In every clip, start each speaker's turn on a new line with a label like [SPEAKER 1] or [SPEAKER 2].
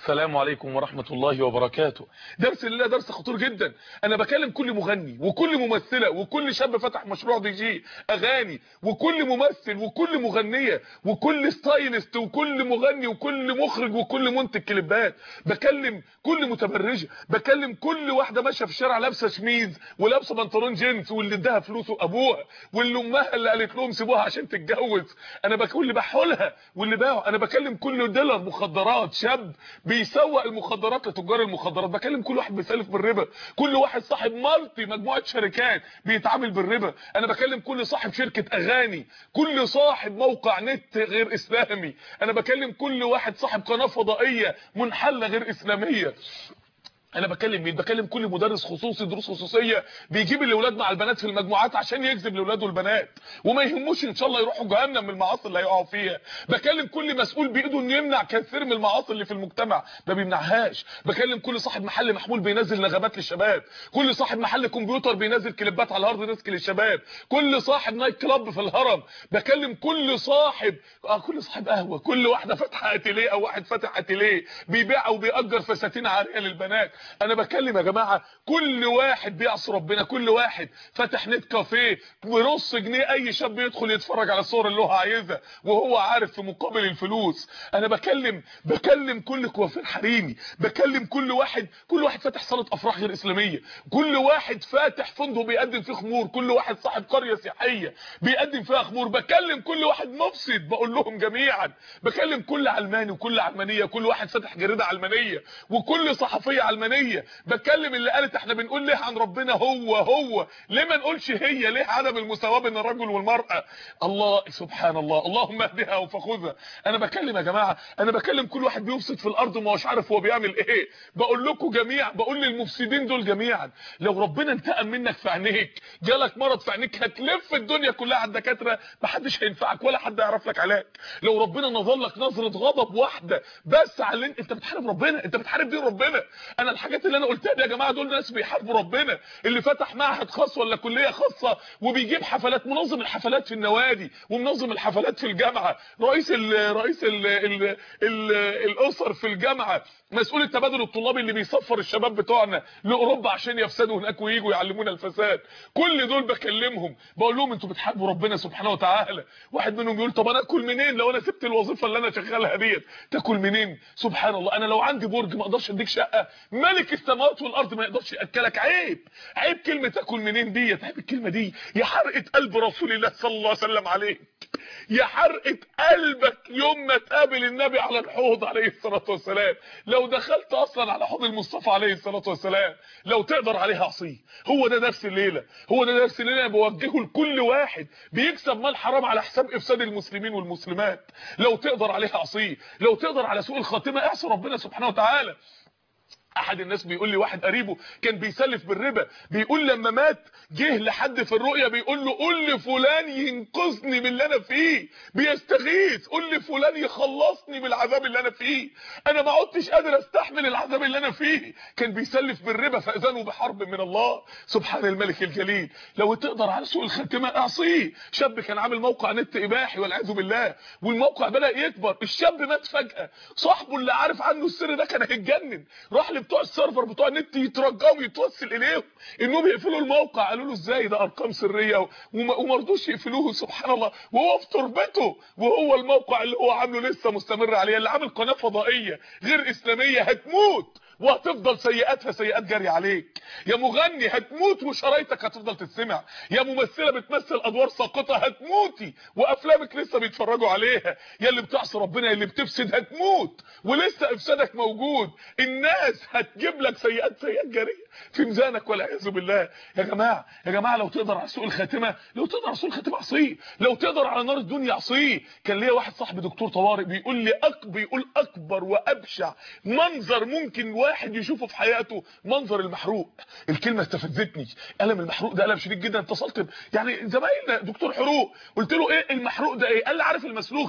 [SPEAKER 1] السلام عليكم ورحمة الله وبركاته درس الله درس خطير جدا انا بكلم كل مغني وكل ممثلة وكل شاب فتح مشروع دي جي اغاني وكل ممثل وكل مغنية وكل ستايلست وكل مغني وكل مخرج وكل منتج كليبات بكلم كل متبرجة بكلم كل واحدة ماشية في الشارع لابسة شميز ولابسة بنطلون جينز واللي اداها فلوسه ابوها واللي امها اللي قالت لهم سيبوها عشان تتجوز انا بكلم اللي بحولها واللي باعوا انا بكلم كل ديلر مخدرات شاب بيسوق المخدرات لتجار المخدرات بكلم كل واحد بيسلف بالربا كل واحد صاحب مالتي مجموعه شركات بيتعامل بالربا انا بكلم كل صاحب شركه اغاني كل صاحب موقع نت غير اسلامي انا بكلم كل واحد صاحب قناه فضائيه منحله غير اسلاميه انا بكلم مين بكلم كل مدرس خصوصي دروس خصوصيه بيجيب الاولاد مع البنات في المجموعات عشان يجذب الاولاد والبنات وما يهموش ان شاء الله يروحوا جهنم من المعاصي اللي هيقعوا فيها بكلم كل مسؤول بايده انه يمنع كثير من المعاصي اللي في المجتمع ما بيمنعهاش بكلم كل صاحب محل محمول بينزل نغمات للشباب كل صاحب محل كمبيوتر بينزل كليبات على الهارد ديسك للشباب كل صاحب نايت كلاب في الهرم بكلم كل صاحب اه كل صاحب قهوه كل واحده فاتحه اتيليه او واحد فاتح اتيليه بيبيع او بيأجر فساتين عاريه للبنات انا بكلم يا جماعه كل واحد بيعصي ربنا كل واحد فاتح نت كافيه بنص جنيه اي شاب يدخل يتفرج على الصور اللي هو عايزها وهو عارف في مقابل الفلوس انا بكلم بكلم كل كوافير حريمي بكلم كل واحد كل واحد فاتح صاله افراح غير اسلاميه كل واحد فاتح فندق بيقدم فيه خمور كل واحد صاحب قريه سياحيه بيقدم فيها خمور بكلم كل واحد مفسد بقول لهم جميعا بكلم كل علماني وكل علمانيه كل واحد فاتح جريده علمانيه وكل صحفيه علمانيه بتكلم اللي قالت احنا بنقول ليه عن ربنا هو هو ليه ما نقولش هي ليه عدم المساواه بين الرجل والمراه الله سبحان الله اللهم اهدها وفخذها انا بكلم يا جماعه انا بكلم كل واحد بيفسد في الارض وما هوش عارف هو بيعمل ايه بقول لكم جميعا بقول للمفسدين دول جميعا لو ربنا انتقم منك في عينيك جالك مرض في عينيك هتلف الدنيا كلها على الدكاتره محدش هينفعك ولا حد يعرف لك علاج لو ربنا نظر لك نظره غضب واحده بس على انت بتحارب ربنا انت بتحارب دين ربنا انا الحاجات اللي انا قلتها دي يا جماعه دول ناس بيحاربوا ربنا اللي فتح معهد خاص ولا كليه خاصه وبيجيب حفلات منظم الحفلات في النوادي ومنظم الحفلات في الجامعه رئيس ال رئيس ال ال ال الاسر في الجامعه مسؤول التبادل الطلابي اللي بيسفر الشباب بتوعنا لاوروبا عشان يفسدوا هناك وييجوا يعلمونا الفساد كل دول بكلمهم بقول لهم انتوا بتحاربوا ربنا سبحانه وتعالى واحد منهم يقول طب انا اكل منين لو انا سبت الوظيفه اللي انا شغالها ديت تاكل منين سبحان الله انا لو عندي برج ما اقدرش اديك شقه ملك السماوات والارض ما يقدرش ياكلك عيب عيب كلمه تاكل منين ديت عيب الكلمه دي يا حرقه قلب رسول الله صلى الله عليه وسلم عليك يا حرقه قلبك يوم ما تقابل النبي على الحوض عليه الصلاه والسلام لو دخلت اصلا على حوض المصطفى عليه الصلاه والسلام لو تقدر عليها عصيه هو ده درس الليله هو ده درس الليله بوجهه لكل واحد بيكسب مال حرام على حساب افساد المسلمين والمسلمات لو تقدر عليها عصيه لو تقدر على سوء الخاتمه اعصي ربنا سبحانه وتعالى احد الناس بيقول لي واحد قريبه كان بيسلف بالربا بيقول لما مات جه لحد في الرؤيا بيقول له قول لفلان ينقذني من اللي انا فيه بيستغيث قول لفلان يخلصني من العذاب اللي انا فيه انا ما عدتش قادر استحمل العذاب اللي انا فيه كان بيسلف بالربا فاذنه بحرب من الله سبحان الملك الجليل لو تقدر على سوء الخاتمه اعصيه شاب كان عامل موقع نت اباحي والعياذ بالله والموقع بدا يكبر الشاب مات فجاه صاحبه اللي عارف عنه السر ده كان هيتجنن راح بتوع السيرفر بتوع النت يترجوا ويتوصل اليهم انهم يقفلوا الموقع قالوا له ازاي ده ارقام سريه وما رضوش يقفلوه سبحان الله وهو في تربته وهو الموقع اللي هو عامله لسه مستمر عليه اللي عامل قناه فضائيه غير اسلاميه هتموت وهتفضل سيئاتها سيئات جاريه عليك يا مغني هتموت وشرايطك هتفضل تتسمع يا ممثله بتمثل ادوار ساقطه هتموتي وافلامك لسه بيتفرجوا عليها يا اللي بتعصي ربنا يا اللي بتفسد هتموت ولسه افسادك موجود الناس هتجيب لك سيئات سيئات جاريه في ميزانك والعياذ بالله يا جماعه يا جماعه لو تقدر على سوء الخاتمه لو تقدر على سوء الخاتمه عصيه لو تقدر على نار الدنيا عصيه كان ليا واحد صاحبي دكتور طوارئ بيقول لي أك... بيقول اكبر وابشع منظر ممكن واحد يشوفه في حياته منظر المحروق الكلمه استفزتني الم المحروق ده الم شديد جدا اتصلت يعني زمايلنا دكتور حروق قلت له ايه المحروق ده ايه قال لي عارف المسلوخ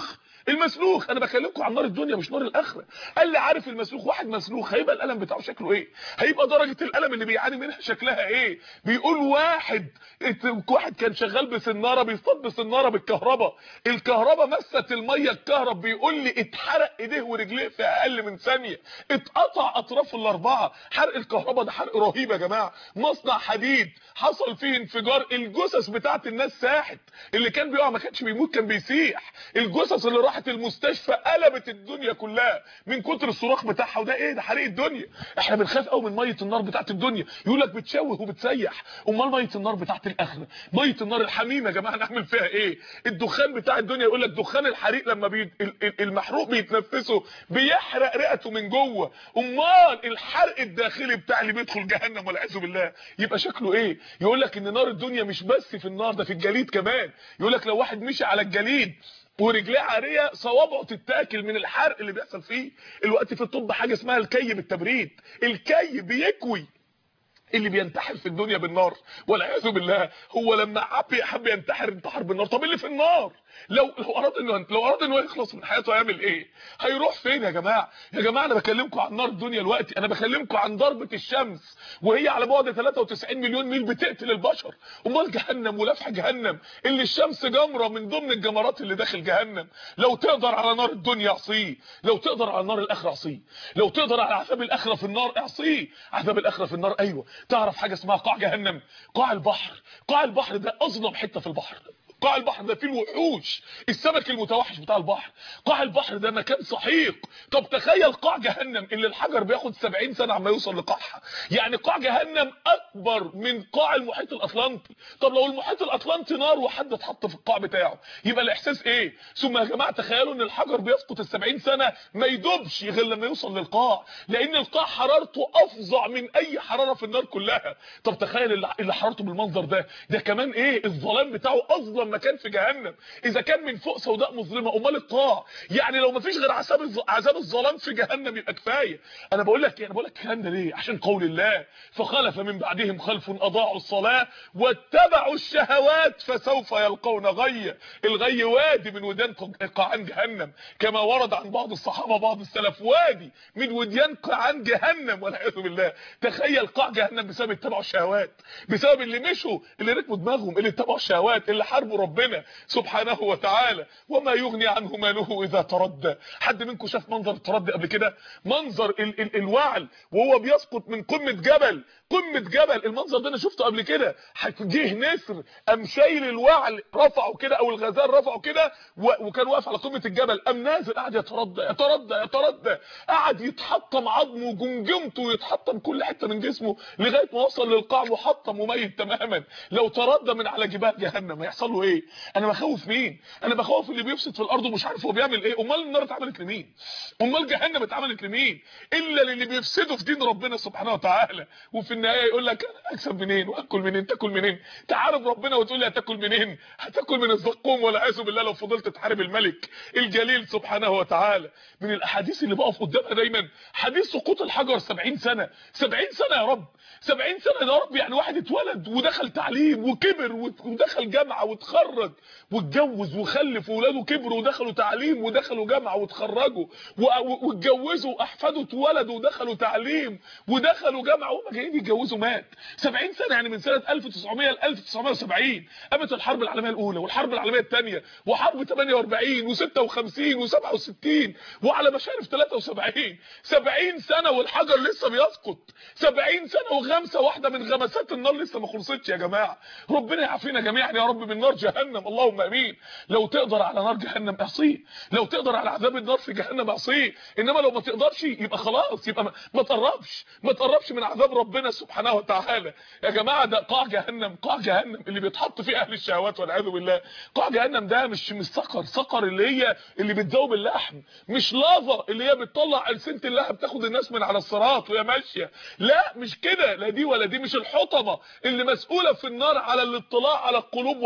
[SPEAKER 1] المسلوخ انا بكلمكم عن نار الدنيا مش نار الاخره قال لي عارف المسلوخ واحد مسلوخ هيبقى الالم بتاعه شكله ايه هيبقى درجه الالم اللي بيعاني منها شكلها ايه بيقول واحد واحد كان شغال بسناره بيصطاد بسناره بالكهرباء الكهرباء مست الميه الكهرب بيقول لي اتحرق ايديه ورجليه في اقل من ثانيه اتقطع اطرافه الاربعه حرق الكهرباء ده حرق رهيب يا جماعه مصنع حديد حصل فيه انفجار الجثث بتاعت الناس ساحت اللي كان بيقع ما كانش بيموت كان بيسيح الجثث اللي راحت المستشفى قلبت الدنيا كلها من كتر الصراخ بتاعها وده ايه ده حريق الدنيا احنا بنخاف قوي من ميه النار بتاعت الدنيا يقول لك بتشوه وبتسيح امال ميه النار بتاعت الاخره ميه النار الحميمه يا جماعه نعمل فيها ايه الدخان بتاع الدنيا يقول لك دخان الحريق لما بي... المحروق بيتنفسه بيحرق رئته من جوه امال الحرق الداخلي بتاع اللي بيدخل جهنم والعياذ بالله يبقى شكله ايه يقول لك ان نار الدنيا مش بس في النار ده في الجليد كمان يقول لك لو واحد مشي على الجليد ورجليه عاريه صوابعه تتاكل من الحرق اللي بيحصل فيه الوقت في الطب حاجه اسمها الكي بالتبريد الكي بيكوي اللي بينتحر في الدنيا بالنار والعياذ بالله هو لما حب حب ينتحر انتحر بالنار طب اللي في النار لو لو اراد انه لو اراد انه يخلص من حياته هيعمل ايه هيروح فين يا جماعه يا جماعه انا بكلمكم عن نار الدنيا دلوقتي انا بكلمكم عن ضربه الشمس وهي على بعد 93 مليون ميل بتقتل البشر امال جهنم ولفح جهنم اللي الشمس جمره من ضمن الجمرات اللي داخل جهنم لو تقدر على نار الدنيا اعصيه لو تقدر على نار الاخره اعصيه لو تقدر على عذاب الاخره في النار اعصيه عذاب الاخره في النار ايوه تعرف حاجه اسمها قاع جهنم قاع البحر قاع البحر ده اظلم حته في البحر قاع البحر ده فيه الوحوش السمك المتوحش بتاع البحر قاع البحر ده مكان سحيق طب تخيل قاع جهنم اللي الحجر بياخد 70 سنه عما يوصل لقاعها يعني قاع جهنم اكبر من قاع المحيط الاطلنطي طب لو المحيط الاطلنطي نار وحد اتحط في القاع بتاعه يبقى الاحساس ايه ثم يا جماعه تخيلوا ان الحجر بيسقط ال 70 سنه ما يدوبش غير لما يوصل للقاع لان القاع حرارته افظع من اي حراره في النار كلها طب تخيل اللي حرارته بالمنظر ده ده كمان ايه الظلام بتاعه اظلم مكان في جهنم اذا كان من فوق سوداء مظلمه امال القاع يعني لو مفيش غير عذاب عذاب الظلام في جهنم يبقى كفايه انا بقول لك انا بقول لك الكلام ده ليه عشان قول الله فخلف من بعدهم خلف اضاعوا الصلاه واتبعوا الشهوات فسوف يلقون غي الغي وادي من وديان قاعان جهنم كما ورد عن بعض الصحابه بعض السلف وادي من وديان قاعان جهنم والعياذ بالله تخيل قاع جهنم بسبب اتبعوا الشهوات بسبب اللي مشوا اللي ركبوا دماغهم اللي اتبعوا الشهوات اللي حاربوا ربنا سبحانه وتعالى وما يغني عنه ماله اذا تردى حد منكم شاف منظر التردي قبل كده منظر ال ال الوعل وهو بيسقط من قمه جبل قمه جبل المنظر ده انا شفته قبل كده جه نسر قام شايل الوعل رفعه كده او الغزال رفعه كده وكان واقف على قمه الجبل قام نازل قعد يتردى يتردى يتردى قعد يتحطم عظمه وجمجمته ويتحطم كل حته من جسمه لغايه ما وصل للقاع محطم وميت تماما لو تردى من على جبال جهنم هيحصل له ايه انا بخوف مين انا بخوف اللي بيفسد في الارض ومش عارف هو بيعمل ايه امال النار اتعملت لمين امال جهنم اتعملت لمين الا للي بيفسدوا في دين ربنا سبحانه وتعالى وفي النهايه يقول لك انا اكسب منين واكل منين تاكل منين تعارف ربنا وتقول لي هتاكل منين هتاكل من الزقوم والعياذ بالله لو فضلت تحارب الملك الجليل سبحانه وتعالى من الاحاديث اللي بقف قدامها دايما حديث سقوط الحجر 70 سنه 70 سنه يا رب 70 سنه يا رب يعني واحد اتولد ودخل تعليم وكبر ودخل جامعه واتخرج واتجوز وخلف واولاده كبروا ودخلوا تعليم ودخلوا جامعه واتخرجوا واتجوزوا واحفاده اتولدوا ودخلوا تعليم ودخلوا جامعه وهم جايين يتجوزوا مات 70 سنه يعني من سنه 1900 ل 1970 قامت الحرب العالميه الاولى والحرب العالميه الثانيه وحرب 48 و56 و67 وعلى مشارف 73 70 سنه والحجر لسه بيسقط 70 سنه وغمسه واحده من غمسات النار لسه ما خلصتش يا جماعه ربنا يعافينا جميعا يا رب من نار جهنم اللهم امين لو تقدر على نار جهنم اعصيه لو تقدر على عذاب النار في جهنم اعصيه انما لو ما تقدرش يبقى خلاص يبقى ما تقربش ما تقربش من عذاب ربنا سبحانه وتعالى يا جماعه ده قاع جهنم قاع جهنم اللي بيتحط فيه اهل الشهوات والعياذ بالله قاع جهنم ده مش مش سقر سقر اللي هي اللي بتذوب اللحم مش لافا اللي هي بتطلع السنه اللحم تاخد الناس من على الصراط وهي ماشيه لا مش كده لا دي ولا دي مش الحطمه اللي مسؤوله في النار على الاطلاع على القلوب وحرق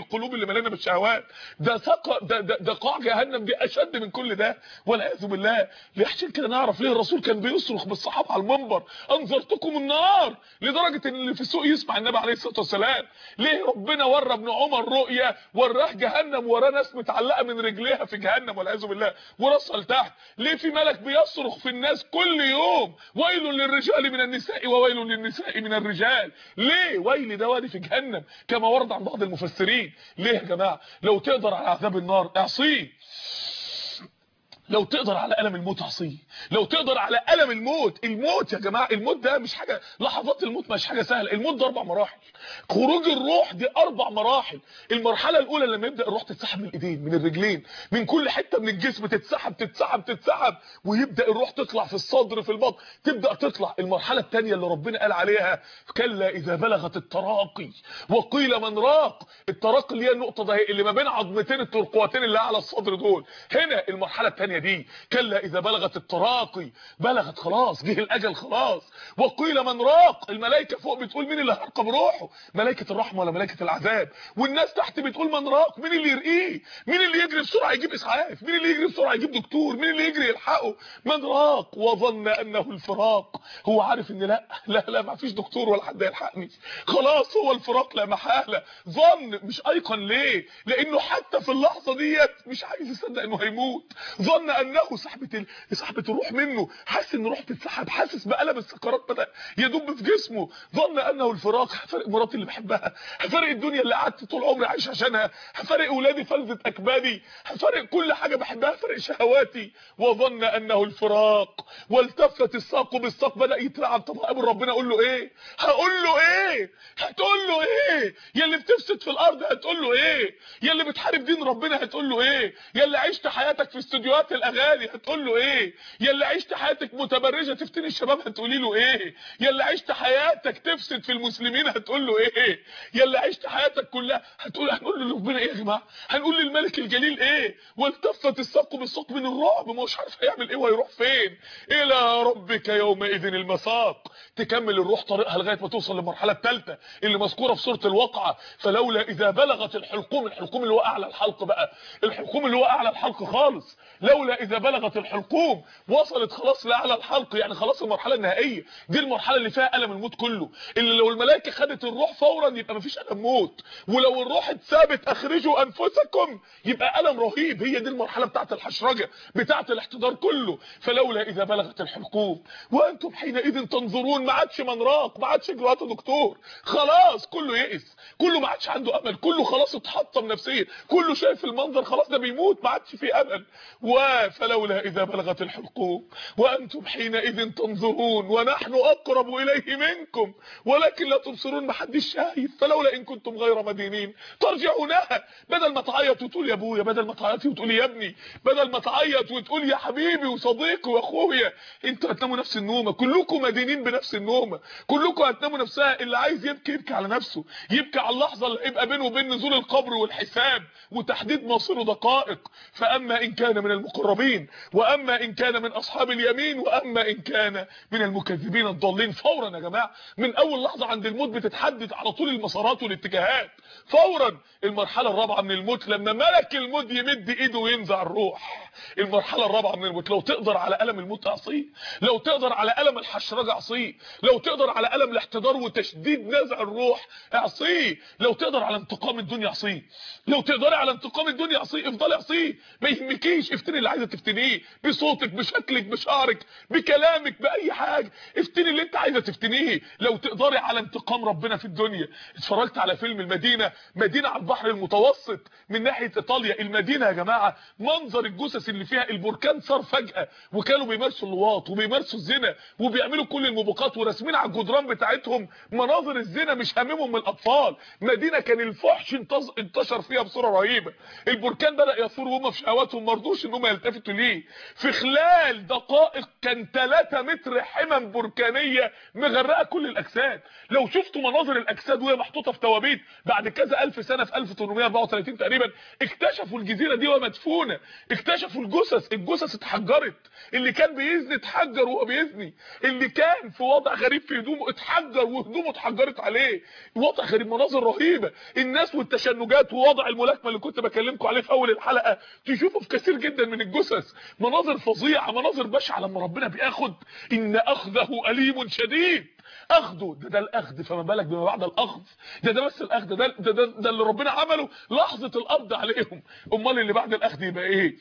[SPEAKER 1] القلوب اللي مليانه بالشهوات ده سق ده, ده, ده قاع جهنم دي اشد من كل ده والعياذ بالله عشان كده نعرف ليه الرسول كان بيصرخ بالصحابه على المنبر انذرتكم النار لدرجه ان اللي في السوق يسمع النبي عليه الصلاه والسلام ليه ربنا ورى ابن عمر رؤيا وراه جهنم وراه ناس متعلقه من رجليها في جهنم والعياذ بالله وراسها لتحت ليه في ملك بيصرخ في الناس كل يوم ويل للرجال من النساء وويل للنساء من الرجال ليه ويل ده وادي في جهنم كما ورد عن بعض المفسرين ليه يا جماعه لو تقدر على عذاب النار اعصيه لو تقدر على الم الموت عصيه لو تقدر على الم الموت الموت يا جماعه الموت ده مش حاجه لحظات الموت مش حاجه سهله الموت ده اربع مراحل خروج الروح دي اربع مراحل المرحله الاولى لما يبدا الروح تتسحب من الايدين من الرجلين من كل حته من الجسم تتسحب تتسحب تتسحب ويبدا الروح تطلع في الصدر في البطن تبدا تطلع المرحله الثانيه اللي ربنا قال عليها كلا اذا بلغت التراقي وقيل من راق التراقي اللي هي النقطه ده اللي ما بين عظمتين الترقوتين اللي على الصدر دول هنا المرحله الثانيه دي كلا اذا بلغت التراقي بلغت خلاص جه الاجل خلاص وقيل من راق الملائكه فوق بتقول مين اللي هيرقى بروحه ملائكه الرحمه ولا ملائكه العذاب والناس تحت بتقول من راق مين اللي يرقيه مين اللي يجري بسرعه يجيب اسعاف مين اللي يجري بسرعه يجيب دكتور مين اللي يجري يلحقه من راق وظن انه الفراق هو عارف ان لا لا لا ما فيش دكتور ولا حد يلحقني خلاص هو الفراق لا محاله ظن مش ايقن ليه لانه حتى في اللحظه ديت مش عايز يصدق انه هيموت ظن انه سحبه ال... سحبه الروح منه حاسس ان روحه بتتسحب حاسس بالم السكرات بدا يدب في جسمه ظن انه الفراق هفرق مراتي اللي بحبها هفرق الدنيا اللي قعدت طول عمري عايش عشانها هفرق اولادي فلذة اكبادي هفرق كل حاجه بحبها هفرق شهواتي وظن انه الفراق والتفت الساق بالساق بدا يترعب طب قابل ربنا اقول له ايه هقول له ايه هتقول له ايه يا اللي بتفسد في الارض هتقول له ايه يا اللي بتحارب دين ربنا هتقول له ايه يا اللي عشت حياتك في استوديوهات الاغاني هتقول له ايه يا اللي عشت حياتك متبرجه تفتني الشباب هتقولي له ايه يا اللي عشت حياتك تفسد في المسلمين هتقول له ايه يا اللي عشت حياتك كلها هتقول هنقول له ربنا ايه يا جماعه هنقول للملك الجليل ايه والتفت الساق بالساق من الرعب ما هوش عارف هيعمل ايه وهيروح فين الى ربك يومئذ المساق تكمل الروح طريقها لغايه ما توصل للمرحله الثالثه اللي مذكوره في سوره الواقعه فلولا اذا بلغت الحلقوم الحلقوم اللي هو اعلى الحلق بقى الحلقوم اللي هو اعلى الحلق خالص لولا اذا بلغت الحلقوم وصلت خلاص لاعلى الحلق يعني خلاص المرحله النهائيه دي المرحله اللي فيها الم الموت كله اللي لو الملائكه خدت الروح فورا يبقى مفيش الم موت ولو الروح اتثابت اخرجوا انفسكم يبقى الم رهيب هي دي المرحله بتاعه الحشرجه بتاعه الاحتضار كله فلولا اذا بلغت الحلقوم وانتم حينئذ تنظرون ما عادش من راق ما عادش اجراءات دكتور خلاص كله يئس كله ما عادش عنده امل كله خلاص اتحطم نفسيا كله شايف المنظر خلاص ده بيموت ما عادش فيه امل وفلولا اذا بلغت الحلقوم وانتم حينئذ تنظرون ونحن اقرب اليه منكم ولكن لا تبصرون ما حدش شايف فلولا ان كنتم غير مدينين ترجعونها بدل ما تعيط وتقول يا ابويا بدل ما تعيطي وتقولي يا ابني بدل ما تعيط وتقول يا حبيبي وصديقي واخويا انتوا هتناموا نفس النومه كلكم مدينين بنفس النومه كلكم هتناموا نفسها اللي عايز يبكي يبكي على نفسه يبكي على اللحظه اللي هيبقى بينه وبين نزول القبر والحساب وتحديد مصيره دقائق فاما ان كان من المقربين واما ان كان من اصحاب اليمين واما ان كان من المكذبين الضالين فورا يا جماعه من اول لحظه عند الموت بتتحدد على طول المسارات والاتجاهات فورا المرحله الرابعه من الموت لما ملك الموت يمد ايده وينزع الروح المرحله الرابعه من الموت لو تقدر على الم الموت اعصيه لو تقدر على الم الحشرجه اعصيه لو تقدر على الم الاحتضار وتشديد نزع الروح اعصيه لو تقدر على انتقام الدنيا اعصيه لو تقدري على انتقام الدنيا اعصيه افضلي اعصيه ما يهمكيش افتني اللي عايزه تفتنيه بصوتك بشكلك بشعرك بكلامك باي حاجه افتني اللي انت عايزه تفتنيه لو تقدري على انتقام ربنا في الدنيا اتفرجت على فيلم المدينه مدينه على البحر المتوسط من ناحيه ايطاليا المدينه يا جماعه منظر الجثث اللي فيها البركان صار فجاه وكانوا بيمارسوا اللواط وبيمارسوا الزنا وبيعملوا كل الموبقات وراسمين على الجدران بتاعتهم مناظر الزنا مش هاممهم من الاطفال مدينه كان الفحش انتشر فيها بصوره رهيبه البركان بدا يثور وهم في شهواتهم ما رضوش ان هم التفتوا ليه في خلال دقائق كان 3 متر حمم بركانيه مغرقه كل الاجساد لو شفتوا مناظر الاجساد وهي محطوطه في توابيت بعد كذا الف سنه في 1834 تقريبا اكتشفوا الجزيره دي ومدفونه اكتشفوا الجثث الجثث اتحجرت اللي كان بيزني اتحجر وهو بيزني اللي كان في وضع غريب في هدومه اتحجر وهدومه اتحجرت عليه وضع غريب مناظر رهيبه الناس والتشنجات ووضع الملاكمه اللي كنت بكلمكم عليه في اول الحلقه تشوفوا في كثير جدا من الجثث مناظر فظيعه مناظر بشعه لما ربنا بياخد ان اخذه اليم شديد اخذه ده ده الاخذ فما بالك بما بعد الاخذ ده ده بس الاخذ ده ده, ده, ده اللي ربنا عمله لحظه القبض عليهم امال اللي بعد الاخذ يبقى ايه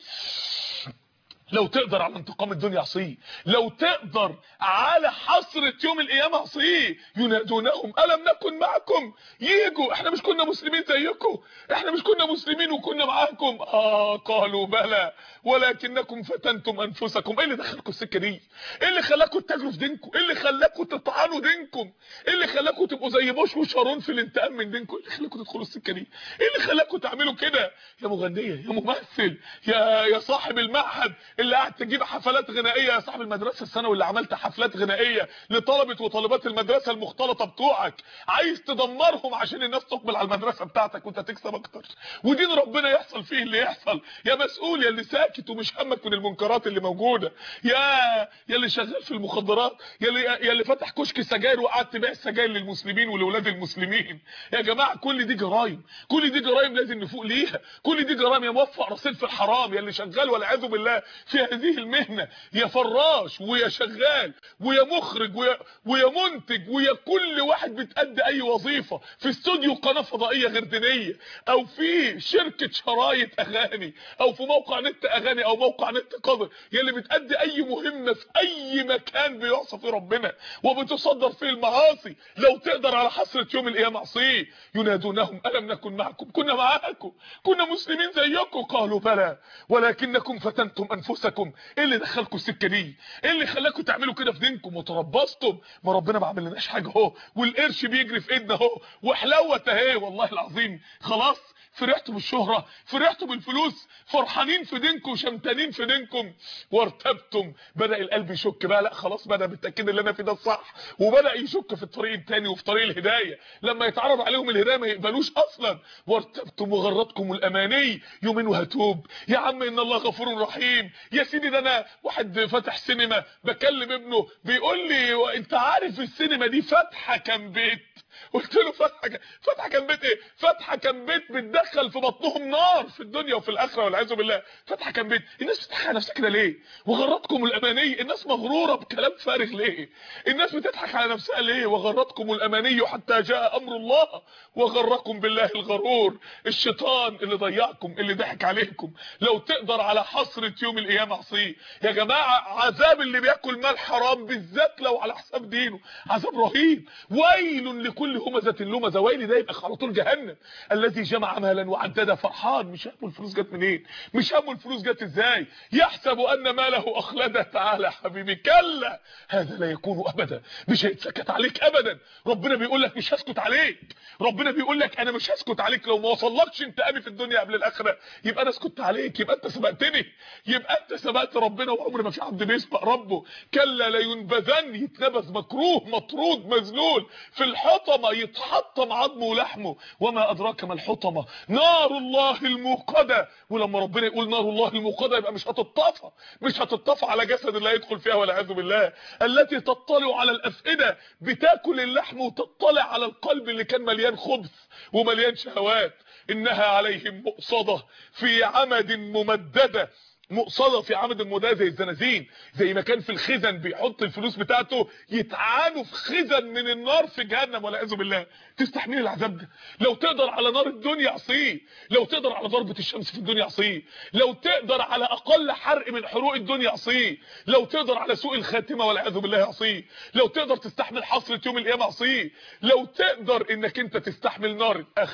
[SPEAKER 1] لو تقدر على انتقام الدنيا عصيه لو تقدر على حسرة يوم القيامة عصيه ينادونهم ألم نكن معكم ييجوا احنا مش كنا مسلمين زيكم احنا مش كنا مسلمين وكنا معاكم اه قالوا بلى ولكنكم فتنتم انفسكم ايه اللي دخلكم السكه دي ايه اللي خلاكم تتاجروا في دينكم ايه اللي خلاكم تطعنوا دينكم ايه اللي خلاكم تبقوا زي بوش وشارون في الانتقام من دينكم ايه اللي خلاكم تدخلوا السكه دي ايه اللي خلاكم تعملوا كده يا مغنيه يا ممثل يا يا صاحب المعهد اللي قاعد تجيب حفلات غنائيه يا صاحب المدرسه الثانوي اللي عملت حفلات غنائيه لطلبه وطالبات المدرسه المختلطه بتوعك عايز تدمرهم عشان الناس تقبل على المدرسه بتاعتك وانت تكسب اكتر ودين ربنا يحصل فيه اللي يحصل يا مسؤول يا اللي ساكت ومش همك من المنكرات اللي موجوده يا يا اللي شغال في المخدرات يا اللي يا اللي فتح كشك سجاير وقعدت تبيع السجاير للمسلمين ولولاد المسلمين يا جماعه كل دي جرايم كل دي جرايم لازم نفوق ليها كل دي جرايم يا موفق رصيد في الحرام يا اللي شغال والعياذ بالله في هذه المهنه يا فراش ويا شغال ويا مخرج ويا ويا منتج ويا كل واحد بتأدي اي وظيفه في استوديو قناه فضائيه غير دينيه او في شركه شرايط اغاني او في موقع نت اغاني او موقع نت قذر يا اللي بتأدي اي مهمه في اي مكان بيعصى فيه ربنا وبتصدر فيه المعاصي لو تقدر على حسره يوم القيامه عصيه ينادونهم الم نكن معكم كنا معاكم كنا مسلمين زيكم قالوا بلى ولكنكم فتنتم انفسكم ايه اللي دخلكم السكه دي ايه اللي خلاكم تعملوا كده في دينكم وتربصتم ما ربنا ما عملناش حاجه اهو والقرش بيجري في ايدنا اهو وحلاوه اهي والله العظيم خلاص فرحتوا بالشهرة فرحتوا بالفلوس فرحانين في دينكم وشمتانين في دينكم وارتبتم بدأ القلب يشك بقى لا خلاص بدأ بالتأكيد اللي انا فيه ده الصح وبدأ يشك في الطريق التاني وفي طريق الهداية لما يتعرض عليهم الهداية ما يقبلوش اصلا وارتبتم وغرتكم الاماني يومين وهتوب يا عم ان الله غفور رحيم يا سيدي ده انا واحد فاتح سينما بكلم ابنه بيقول لي انت عارف السينما دي فاتحه كام بيت قلت له فتحه فتحه كان بيت ايه فتحه كان بيت بتدخل في بطنهم نار في الدنيا وفي الاخره والعياذ بالله فتحه كان بيت الناس بتضحك على نفسها كده ليه وغرتكم الاماني الناس مغروره بكلام فارغ ليه الناس بتضحك على نفسها ليه وغرتكم الاماني حتى جاء امر الله وغركم بالله الغرور الشيطان اللي ضيعكم اللي ضحك عليكم لو تقدر على حسره يوم القيامه عصيه يا جماعه عذاب اللي بياكل مال حرام بالذات لو على حساب دينه عذاب رهيب ويل لكل كل همزه لمزه ويل ده يبقى على طول جهنم الذي جمع مالا وعدده فرحان مش همه الفلوس جت منين مش همه الفلوس جت ازاي يحسب ان ماله اخلده تعالى حبيبي كلا هذا لا يكون ابدا مش هيتسكت عليك ابدا ربنا بيقول لك مش هسكت عليك ربنا بيقول لك انا مش هسكت عليك لو ما وصلكش انتقامي في الدنيا قبل الاخره يبقى انا سكت عليك يبقى انت سبقتني يبقى انت سبقت ربنا وعمر ما في حد بيسبق ربه كلا لينبذن يتنبذ مكروه مطرود مذلول في الحطمه يتحطم عظمه ولحمه وما ادراك ما الحطمه نار الله الموقده ولما ربنا يقول نار الله الموقده يبقى مش هتطفى مش هتطفى على جسد اللي هيدخل فيها والعياذ بالله التي تطلع على الافئده بتاكل اللحم وتطلع على القلب اللي كان مليان خبث ومليان شهوات انها عليهم مؤصده في عمد ممدده مقصده في عمد المداه زي الزنازين زي ما كان في الخزن بيحط الفلوس بتاعته يتعانوا في خزن من النار في جهنم والعياذ بالله تستحمل العذاب ده لو تقدر على نار الدنيا عصيه لو تقدر على ضربه الشمس في الدنيا عصيه لو تقدر على اقل حرق من حروق الدنيا عصيه لو تقدر على سوء الخاتمه والعياذ بالله عصيه لو تقدر تستحمل حسره يوم القيامه عصيه لو تقدر انك انت تستحمل نار الاخره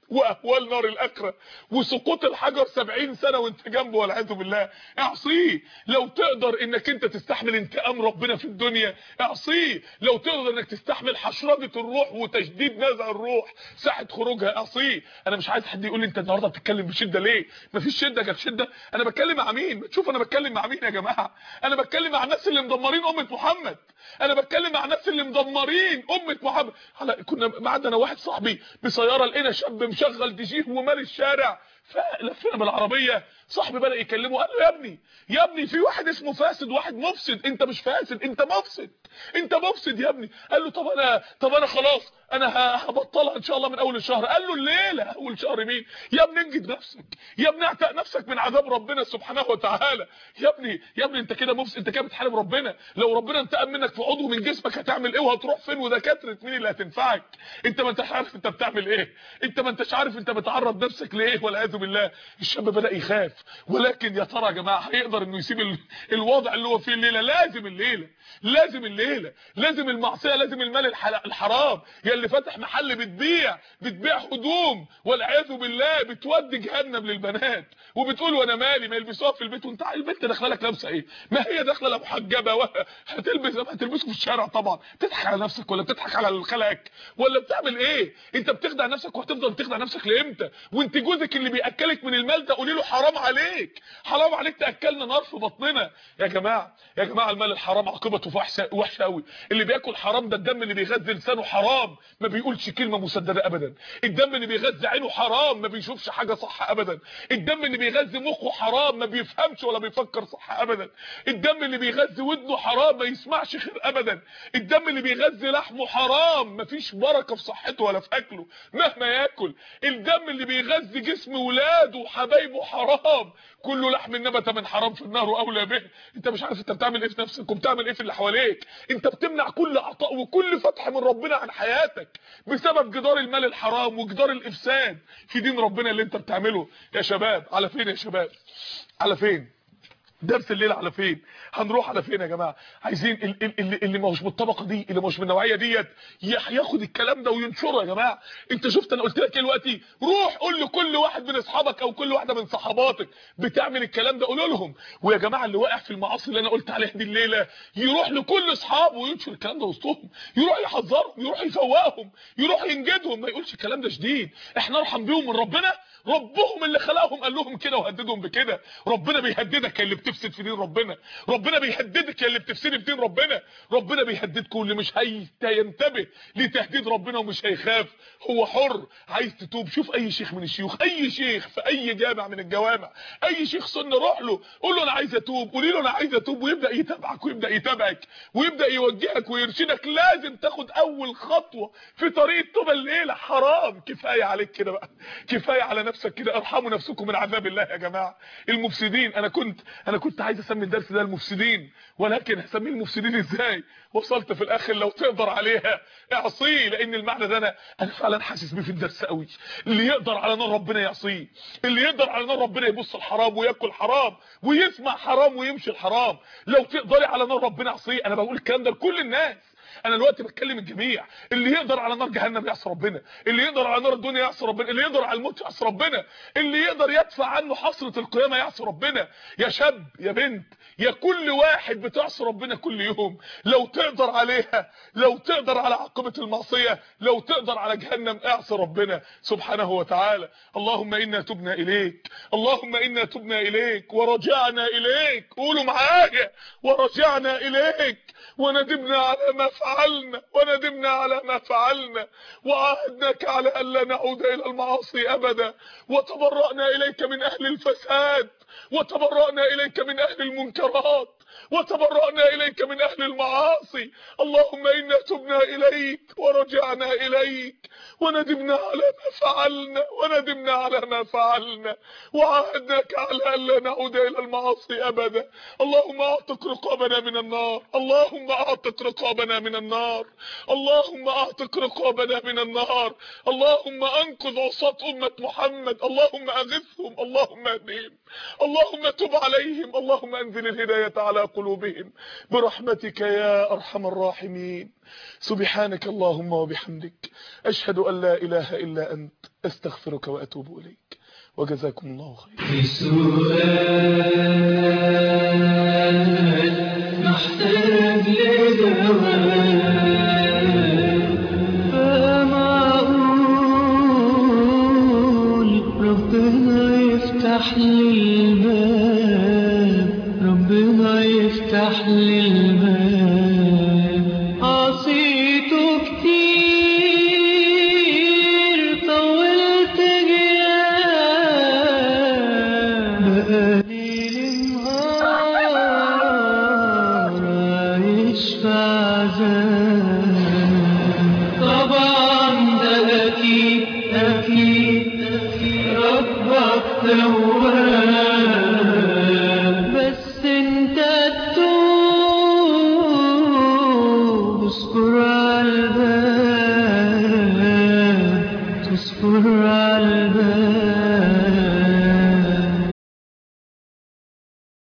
[SPEAKER 1] واهوال نار الاخره وسقوط الحجر 70 سنه وانت جنبه والعياذ بالله اعصيه لو تقدر انك انت تستحمل انتقام ربنا في الدنيا اعصيه لو تقدر انك تستحمل حشرجه الروح وتشديد نزع الروح ساعه خروجها اعصيه انا مش عايز حد يقول لي انت النهارده بتتكلم بشده ليه مفيش شده كانت شده انا بتكلم مع مين شوف انا بتكلم مع مين يا جماعه انا بتكلم مع الناس اللي مدمرين امه محمد انا بتكلم مع الناس اللي مدمرين امه محمد على كنا معدنا واحد صاحبي بسياره لقينا شاب مشغل دي جي ومال الشارع فلفينا بالعربيه صاحبي بدا يكلمه قال له يا ابني يا ابني في واحد اسمه فاسد واحد مفسد انت مش فاسد انت مفسد انت مفسد يا ابني قال له طب انا طب انا خلاص انا هبطلها ان شاء الله من اول الشهر قال له الليله اول شهر مين يا ابني انجد نفسك يا ابني اعتق نفسك من عذاب ربنا سبحانه وتعالى يا ابني يا ابني انت كده مفسد انت كده بتحارب ربنا لو ربنا انتقم منك في عضو من جسمك هتعمل ايه وهتروح فين ودكاتره مين اللي هتنفعك انت ما انتش عارف انت بتعمل ايه انت ما انتش عارف انت بتعرض نفسك لايه والعياذ بالله الشاب بدا يخاف ولكن يا ترى يا جماعه هيقدر انه يسيب ال... الوضع اللي هو فيه الليله لازم الليله لازم الليله لازم المعصيه لازم المال الحل... الحرام يا اللي فاتح محل بتبيع بتبيع هدوم والعياذ بالله بتودي جهنم للبنات وبتقول وانا مالي ما يلبسوها في البيت وانت البنت داخله لك لابسه ايه ما هي داخله لا محجبه و... هتلبس هتلبسه في الشارع طبعا بتضحك على نفسك ولا بتضحك على خلقك ولا بتعمل ايه انت بتخدع نفسك وهتفضل تخدع نفسك لامتى وانت جوزك اللي بياكلك من المال ده قولي له حرام عليك حرام عليك تاكلنا نار في بطننا يا جماعه يا جماعه المال الحرام عاقبته وحشه وحشه قوي اللي بياكل حرام ده الدم اللي بيغذي لسانه حرام ما بيقولش كلمه مسدده ابدا الدم اللي بيغذي عينه حرام ما بيشوفش حاجه صح ابدا الدم اللي بيغذي مخه حرام ما بيفهمش ولا بيفكر صح ابدا الدم اللي بيغذي ودنه حرام ما يسمعش خير ابدا الدم اللي بيغذي لحمه حرام ما فيش بركه في صحته ولا في اكله مهما ياكل الدم اللي بيغذي جسم ولاده وحبايبه حرام كله لحم نبت من حرام في النار واولى به انت مش عارف انت بتعمل ايه في نفسك وبتعمل ايه في اللي حواليك انت بتمنع كل عطاء وكل فتح من ربنا عن حياتك بسبب جدار المال الحرام وجدار الافساد في دين ربنا اللي انت بتعمله يا شباب على فين يا شباب على فين درس الليله على فين هنروح على فين يا جماعه عايزين اللي, اللي ما هوش بالطبقه دي اللي مش من النوعيه ديت ياخد الكلام ده وينشره يا جماعه انت شفت انا قلت لك ايه دلوقتي روح قول لكل واحد من اصحابك او كل واحده من صحباتك بتعمل الكلام ده قول لهم ويا جماعه اللي واقع في المعاصي اللي انا قلت عليها دي الليله يروح لكل اصحابه وينشر الكلام ده وسطهم يروح يحذرهم يروح يفوقهم يروح ينجدهم ما يقولش الكلام ده شديد احنا ارحم بيهم من ربنا ربهم اللي خلقهم قال لهم كده وهددهم بكده ربنا بيهددك يا اللي بتفسد في دين ربنا ربنا بيهددك يا اللي بتفسد في دين ربنا ربنا بيهددكم اللي مش هينتبه لتهديد ربنا ومش هيخاف هو حر عايز تتوب شوف اي شيخ من الشيوخ اي شيخ في اي جامع من الجوامع اي شيخ سنه روح له قول له انا عايز اتوب قولي له انا عايز اتوب ويبدا يتابعك ويبدا يتابعك ويبدا يوجهك ويرشدك لازم تاخد اول خطوه في طريق التوبه الليله حرام كفايه عليك كده بقى كفايه على نفسك كده ارحموا نفسكم من عذاب الله يا جماعه المفسدين انا كنت انا كنت عايز اسمي الدرس ده المفسدين ولكن هسميه المفسدين ازاي وصلت في الاخر لو تقدر عليها اعصيه لان المعنى ده انا انا فعلا حاسس بيه في الدرس قوي اللي يقدر على نار ربنا يعصيه اللي يقدر على نار ربنا يبص الحرام وياكل حرام ويسمع حرام ويمشي الحرام لو تقدري على نار ربنا اعصيه انا بقول الكلام ده لكل الناس انا دلوقتي بتكلم الجميع اللي يقدر على نار جهنم يعصي ربنا اللي يقدر على نار الدنيا يعصي ربنا اللي يقدر على الموت يعصي ربنا اللي يقدر يدفع عنه حسره القيامه يعصي ربنا يا شاب يا بنت يا كل واحد بتعصي ربنا كل يوم لو تقدر عليها لو تقدر على عاقبه المعصيه لو تقدر على جهنم اعصي ربنا سبحانه وتعالى اللهم انا تبنا اليك اللهم انا تبنا اليك ورجعنا اليك قولوا معايا ورجعنا اليك وندمنا على ما فعلنا وندمنا على ما فعلنا وعاهدناك على الا نعود الى المعاصي ابدا وتبرأنا اليك من اهل الفساد وتبرأنا اليك من اهل المنكرات وتبرأنا إليك من أهل المعاصي اللهم إنا تبنا إليك ورجعنا إليك وندمنا على ما فعلنا وندمنا على ما فعلنا وعاهدناك على ألا نعود إلى المعاصي أبدا اللهم أعتق رقابنا من النار اللهم أعتق رقابنا من النار اللهم أعتق رقابنا من النار اللهم أنقذ عصاة أمة محمد اللهم أغثهم اللهم اهدهم اللهم تب عليهم اللهم أنزل الهداية على قلوبهم برحمتك يا أرحم الراحمين سبحانك اللهم وبحمدك أشهد أن لا إله إلا أنت أستغفرك وأتوب إليك وجزاكم الله خير
[SPEAKER 2] السؤال محتاج لجواب فما أقول ربنا يفتح لي الباب ربنا يفتح لي الباب عصيته كتير طولت جياب بقالي نهار عايش في عذاب طبعا ده أكيد أكيد أكيد ربك تواب